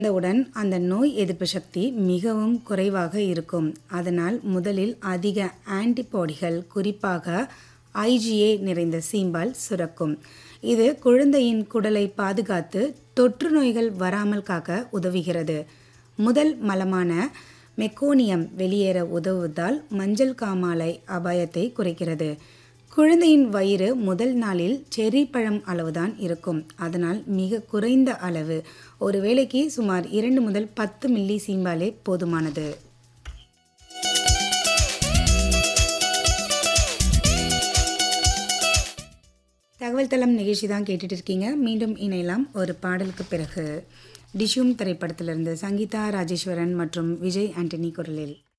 உடன் அந்த நோய் எதிர்ப்பு சக்தி மிகவும் குறைவாக இருக்கும் அதனால் முதலில் அதிக ஆன்டிபாடிகள் குறிப்பாக ஐஜிஏ நிறைந்த சீம்பால் சுரக்கும் இது குழந்தையின் குடலை பாதுகாத்து தொற்று நோய்கள் வராமல் காக்க உதவுகிறது முதல் மலமான மெக்கோனியம் வெளியேற உதவுவதால் மஞ்சள் காமாலை அபாயத்தை குறைக்கிறது குழந்தையின் வயிறு முதல் நாளில் செர்ரி பழம் அளவுதான் இருக்கும் அதனால் மிக குறைந்த அளவு ஒரு வேளைக்கு சுமார் இரண்டு முதல் பத்து மில்லி சீம்பாலே போதுமானது தகவல் தளம் நிகழ்ச்சி தான் கேட்டுட்டு இருக்கீங்க மீண்டும் இணையலாம் ஒரு பாடலுக்கு பிறகு டிஷும் திரைப்படத்திலிருந்து சங்கீதா ராஜேஸ்வரன் மற்றும் விஜய் ஆண்டனி குரலில்